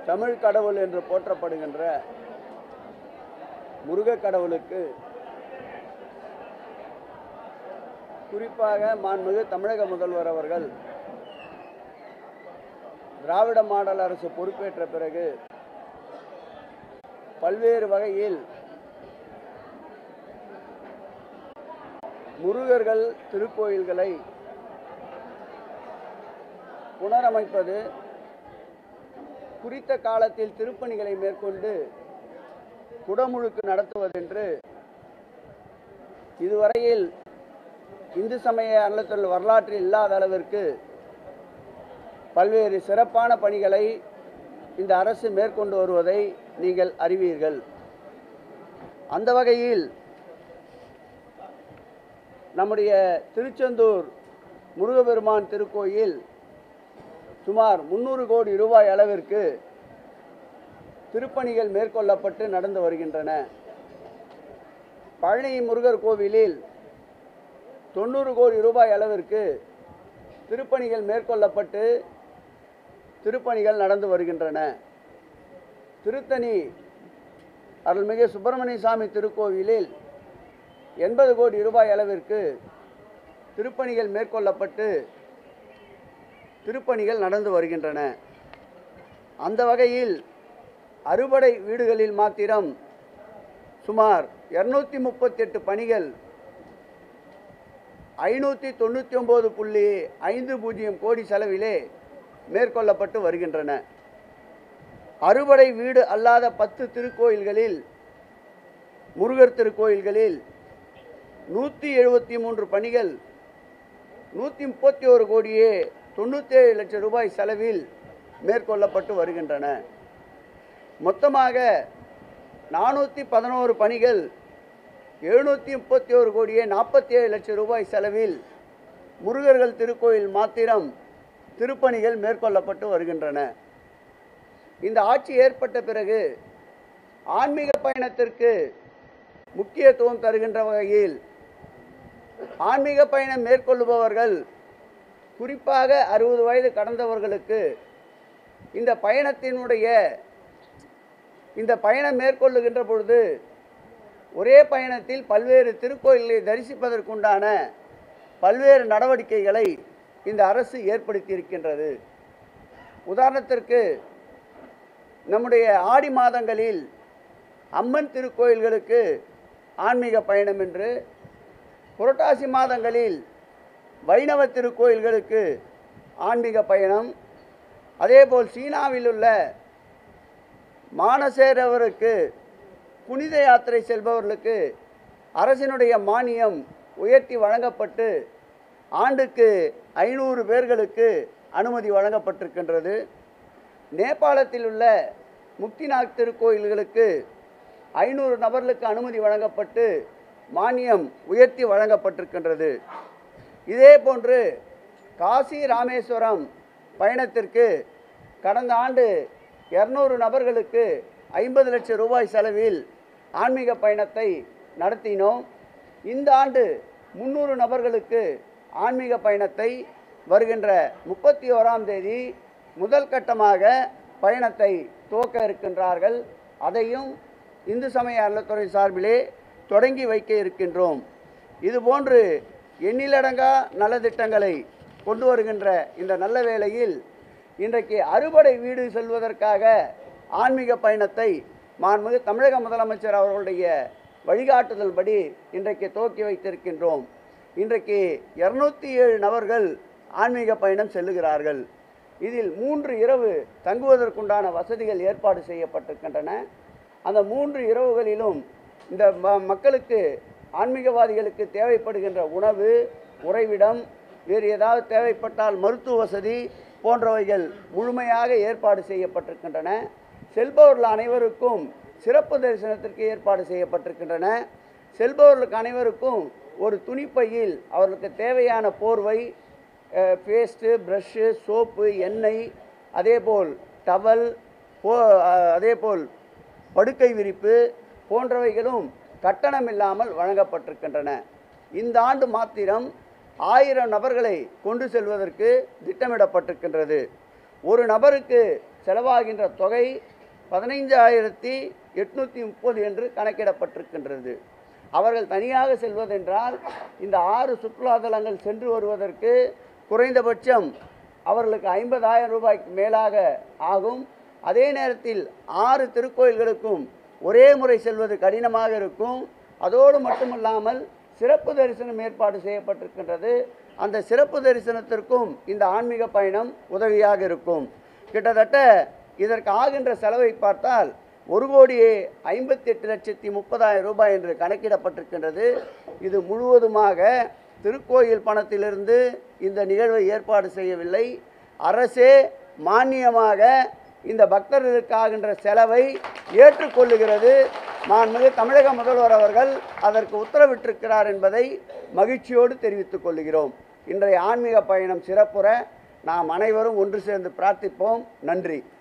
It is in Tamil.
தமிழ் கடவுள் என்று போற்றப்படுகின்ற முருகக் கடவுளுக்கு குறிப்பாக மாண்புமிகு தமிழக முதல்வர் அவர்கள் திராவிட மாடல் அரசு பொறுப்பேற்ற பிறகு பல்வேறு வகையில் முருகர்கள் திருக்கோயில்களை புனரமைப்பது குறித்த காலத்தில் திருப்பணிகளை மேற்கொண்டு குடமுழுக்கு நடத்துவதென்று இதுவரையில் இந்து சமய அறநிலையத்துறை வரலாற்றில் இல்லாத அளவிற்கு பல்வேறு சிறப்பான பணிகளை இந்த அரசு மேற்கொண்டு வருவதை நீங்கள் அறிவீர்கள் அந்த வகையில் நம்முடைய திருச்செந்தூர் முருகபெருமான் திருக்கோயில் சுமார் முந்நூறு கோடி ரூபாய் அளவிற்கு திருப்பணிகள் மேற்கொள்ளப்பட்டு நடந்து வருகின்றன பழனி முருகர் கோவிலில் தொண்ணூறு கோடி ரூபாய் அளவிற்கு திருப்பணிகள் மேற்கொள்ளப்பட்டு திருப்பணிகள் நடந்து வருகின்றன திருத்தணி அருள்மிகு சுப்பிரமணிய சாமி திருக்கோவிலில் எண்பது கோடி ரூபாய் அளவிற்கு திருப்பணிகள் மேற்கொள்ளப்பட்டு திருப்பணிகள் நடந்து வருகின்றன அந்த வகையில் அறுபடை வீடுகளில் மாத்திரம் சுமார் இரநூத்தி முப்பத்தெட்டு பணிகள் ஐநூற்றி தொண்ணூற்றி ஒம்பது புள்ளி ஐந்து பூஜ்ஜியம் கோடி செலவிலே மேற்கொள்ளப்பட்டு வருகின்றன அறுபடை வீடு அல்லாத பத்து திருக்கோயில்களில் முருகர் திருக்கோயில்களில் நூற்றி எழுபத்தி மூன்று பணிகள் நூற்றி முப்பத்தி ஒரு கோடியே தொண்ணூற்றேழு லட்சம் ரூபாய் செலவில் மேற்கொள்ளப்பட்டு வருகின்றன மொத்தமாக நானூற்றி பதினோரு பணிகள் எழுநூற்றி முப்பத்தி ஒரு கோடியே நாற்பத்தி ஏழு லட்சம் ரூபாய் செலவில் முருகர்கள் திருக்கோயில் மாத்திரம் திருப்பணிகள் மேற்கொள்ளப்பட்டு வருகின்றன இந்த ஆட்சி ஏற்பட்ட பிறகு ஆன்மீக பயணத்திற்கு முக்கியத்துவம் தருகின்ற வகையில் ஆன்மீக பயணம் மேற்கொள்ளுபவர்கள் குறிப்பாக அறுபது வயது கடந்தவர்களுக்கு இந்த பயணத்தினுடைய இந்த பயணம் மேற்கொள்ளுகின்ற பொழுது ஒரே பயணத்தில் பல்வேறு திருக்கோயில்களை தரிசிப்பதற்குண்டான பல்வேறு நடவடிக்கைகளை இந்த அரசு ஏற்படுத்தியிருக்கின்றது உதாரணத்திற்கு நம்முடைய ஆடி மாதங்களில் அம்மன் திருக்கோயில்களுக்கு ஆன்மீக பயணம் என்று புரட்டாசி மாதங்களில் வைணவ திருக்கோயில்களுக்கு ஆன்மீக பயணம் அதேபோல் சீனாவில் உள்ள மானசேரவருக்கு புனித யாத்திரை செல்பவர்களுக்கு அரசினுடைய மானியம் உயர்த்தி வழங்கப்பட்டு ஆண்டுக்கு ஐநூறு பேர்களுக்கு அனுமதி வழங்கப்பட்டிருக்கின்றது நேபாளத்தில் உள்ள முக்திநாத் திருக்கோயில்களுக்கு ஐநூறு நபர்களுக்கு அனுமதி வழங்கப்பட்டு மானியம் உயர்த்தி வழங்கப்பட்டிருக்கின்றது இதே போன்று காசி ராமேஸ்வரம் பயணத்திற்கு கடந்த ஆண்டு இரநூறு நபர்களுக்கு ஐம்பது லட்சம் ரூபாய் செலவில் ஆன்மீக பயணத்தை நடத்தினோம் இந்த ஆண்டு முந்நூறு நபர்களுக்கு ஆன்மீக பயணத்தை வருகின்ற முப்பத்தி ஓராம் தேதி முதல் கட்டமாக பயணத்தை துவக்க இருக்கின்றார்கள் அதையும் இந்து சமய அறநிலைத்துறை சார்பிலே தொடங்கி வைக்க இருக்கின்றோம் இதுபோன்று எண்ணிலடங்கா நலத்திட்டங்களை கொண்டு வருகின்ற இந்த நல்ல வேளையில் இன்றைக்கு அறுபடை வீடு செல்வதற்காக ஆன்மீக பயணத்தை மாண்புமிகு தமிழக முதலமைச்சர் அவர்களுடைய வழிகாட்டுதல்படி இன்றைக்கு துவக்கி வைத்திருக்கின்றோம் இன்றைக்கு இரநூத்தி ஏழு நபர்கள் ஆன்மீக பயணம் செல்லுகிறார்கள் இதில் மூன்று இரவு தங்குவதற்குண்டான வசதிகள் ஏற்பாடு செய்யப்பட்டிருக்கின்றன அந்த மூன்று இரவுகளிலும் இந்த ம- மக்களுக்கு ஆன்மீகவாதிகளுக்கு தேவைப்படுகின்ற உணவு உறைவிடம் வேறு ஏதாவது தேவைப்பட்டால் மருத்துவ வசதி போன்றவைகள் முழுமையாக ஏற்பாடு செய்யப்பட்டிருக்கின்றன செல்பவர்கள் அனைவருக்கும் சிறப்பு தரிசனத்திற்கு ஏற்பாடு செய்யப்பட்டிருக்கின்றன செல்பவர்களுக்கு அனைவருக்கும் ஒரு துணிப்பையில் அவர்களுக்கு தேவையான போர்வை பேஸ்ட்டு ப்ரஷ்ஷு சோப்பு எண்ணெய் அதேபோல் டவல் போ அஹ், அதேபோல் படுக்கை விரிப்பு போன்றவைகளும் கட்டணம் இல்லாமல் வழங்கப்பட்டிருக்கின்றன இந்த ஆண்டு மாத்திரம் ஆயிரம் நபர்களை கொண்டு செல்வதற்கு திட்டமிடப்பட்டிருக்கின்றது ஒரு நபருக்கு செலவாகின்ற தொகை பதினைஞ்சாயிரத்தி எட்நூற்றி முப்பது என்று கணக்கிடப்பட்டிருக்கின்றது அவர்கள் தனியாக செல்வதென்றால் இந்த ஆறு சுற்றுலாத்தலங்கள் சென்று வருவதற்கு குறைந்தபட்சம் அவர்களுக்கு ஐம்பதாயிரம் ரூபாய்க்கு மேலாக ஆகும் அதே நேரத்தில் ஆறு திருக்கோயில்களுக்கும் ஒரே முறை செல்வது கடினமாக இருக்கும் அதோடு மட்டுமல்லாமல் சிறப்பு தரிசனம் ஏற்பாடு செய்யப்பட்டிருக்கின்றது அந்த சிறப்பு தரிசனத்திற்கும் இந்த ஆன்மீக பயணம் உதவியாக இருக்கும் கிட்டத்தட்ட இதற்கு ஆகின்ற செலவை பார்த்தால் ஒரு கோடியே ஐம்பத்தி எட்டு லட்சத்தி முப்பதாயிரம் ரூபாய் என்று கணக்கிடப்பட்டிருக்கின்றது இது முழுவதுமாக திருக்கோயில் பணத்திலிருந்து இந்த நிகழ்வை ஏற்பாடு செய்யவில்லை அரசே மானியமாக இந்த பக்தர்களுக்காகின்ற செலவை ஏற்றுக்கொள்ளுகிறது மாண்புமிகு தமிழக முதல்வர் அவர்கள் அதற்கு உத்தரவிட்டிருக்கிறார் என்பதை மகிழ்ச்சியோடு தெரிவித்துக் கொள்கிறோம் இன்றைய ஆன்மீக பயணம் சிறப்புற நாம் அனைவரும் ஒன்று சேர்ந்து பிரார்த்திப்போம் நன்றி